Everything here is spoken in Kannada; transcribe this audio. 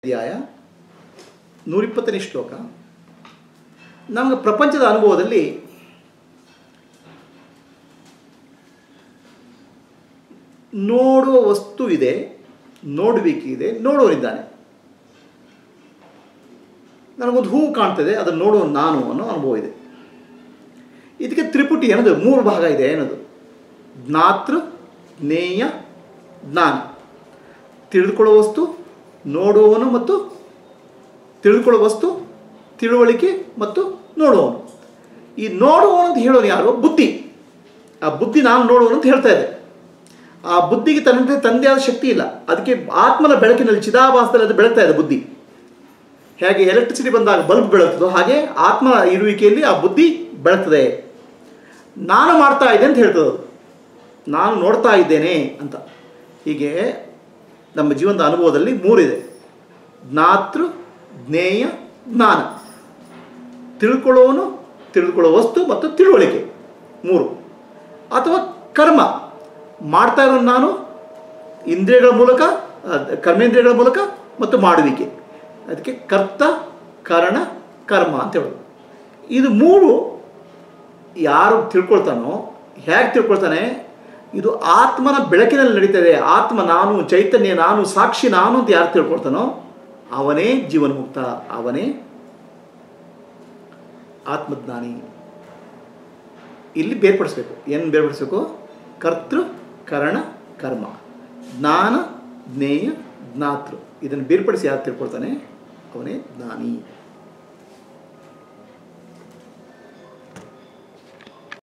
ಅಧ್ಯಾಯ ನೂರಿಪ್ಪತ್ತನೇ ಶ್ಲೋಕ ನಮಗೆ ಪ್ರಪಂಚದ ಅನುಭವದಲ್ಲಿ ನೋಡುವ ವಸ್ತು ಇದೆ ನೋಡುವಿಕೆ ನೋಡೋನಿದ್ದಾನೆ ನನಗೊಂದು ಹೂವು ಕಾಣ್ತದೆ ಅದನ್ನು ನೋಡುವ ನಾನು ಅನ್ನೋ ಅನುಭವ ಇದೆ ಇದಕ್ಕೆ ತ್ರಿಪುಟಿ ಅನ್ನೋದು ಮೂರು ಭಾಗ ಇದೆ ಅನ್ನೋದು ಜ್ಞಾತೃ ಜ್ಞೇಯ ಜ್ಞಾನ ತಿಳಿದುಕೊಳ್ಳೋ ವಸ್ತು ನೋಡುವವನು ಮತ್ತು ತಿಳಿದುಕೊಳ್ಳೋ ವಸ್ತು ತಿಳುವಳಿಕೆ ಮತ್ತು ನೋಡುವವನು ಈ ನೋಡುವವನು ಅಂತ ಹೇಳೋನು ಯಾರು ಬುದ್ಧಿ ಆ ಬುದ್ಧಿ ನಾನು ನೋಡುವನು ಅಂತ ಹೇಳ್ತಾ ಇದೆ ಆ ಬುದ್ಧಿಗೆ ತನ್ನದೇ ತಂದೆ ಆದ ಶಕ್ತಿ ಇಲ್ಲ ಅದಕ್ಕೆ ಆತ್ಮನ ಬೆಳಕಿನಲ್ಲಿ ಚಿದಾಭಾಸದಲ್ಲಿ ಅದು ಬೆಳಗ್ತಾ ಇದೆ ಬುದ್ಧಿ ಹೇಗೆ ಎಲೆಕ್ಟ್ರಿಸಿಟಿ ಬಂದಾಗ ಬಲ್ಬ್ ಬೆಳಗ್ತದೋ ಹಾಗೆ ಆತ್ಮ ಇರುವಿಕೆಯಲ್ಲಿ ಆ ಬುದ್ಧಿ ಬೆಳಗ್ತದೆ ನಾನು ಮಾಡ್ತಾ ಇದ್ದೆ ಅಂತ ಹೇಳ್ತದೆ ಅದು ನಾನು ನೋಡ್ತಾ ಇದ್ದೇನೆ ಅಂತ ಹೀಗೆ ನಮ್ಮ ಜೀವನದ ಅನುಭವದಲ್ಲಿ ಮೂರಿದೆ ಜ್ಞಾತೃ ಜ್ಞೇಯ ಜ್ಞಾನ ತಿಳ್ಕೊಳ್ಳೋನು ತಿಳಿದುಕೊಳ್ಳೋ ವಸ್ತು ಮತ್ತು ತಿಳುವಳಿಕೆ ಮೂರು ಅಥವಾ ಕರ್ಮ ಮಾಡ್ತಾ ಇರೋ ನಾನು ಇಂದ್ರಿಯಗಳ ಮೂಲಕ ಅಹ್, ಕರ್ಮೇಂದ್ರಿಯಗಳ ಮೂಲಕ ಮತ್ತು ಮಾಡುವಿಕೆ ಅದಕ್ಕೆ ಕರ್ತ ಕರಣ ಕರ್ಮ ಅಂತ ಹೇಳೋದು ಇದು ಮೂರು ಯಾರು ತಿಳ್ಕೊಳ್ತಾನೋ ಹೇಗೆ ತಿಳ್ಕೊಳ್ತಾನೆ ಇದು ಆತ್ಮನ ಬೆಳಕಿನಲ್ಲಿ ನಡೀತದೆ ಆತ್ಮ ನಾನು ಚೈತನ್ಯ ನಾನು ಸಾಕ್ಷಿ ನಾನು ಅಂತ ಯಾರು ತಿಳ್ಕೊಳ್ತಾನೋ ಅವನೇ ಜೀವನ್ಮುಕ್ತ ಅವನೇ ಆತ್ಮಜ್ಞಾನಿ ಇಲ್ಲಿ ಬೇರ್ಪಡಿಸ್ಬೇಕು ಏನು ಬೇರ್ಪಡಿಸ್ಬೇಕು ಕರ್ತೃ ಕರಣ ಕರ್ಮ ಜ್ಞಾನ ಜ್ಞೇಯ ಜ್ಞಾತೃ ಇದನ್ನು ಬೇರ್ಪಡಿಸಿ ಯಾರು ತಿಳ್ಕೊಳ್ತಾನೆ ಅವನೇ ಜ್ಞಾನಿ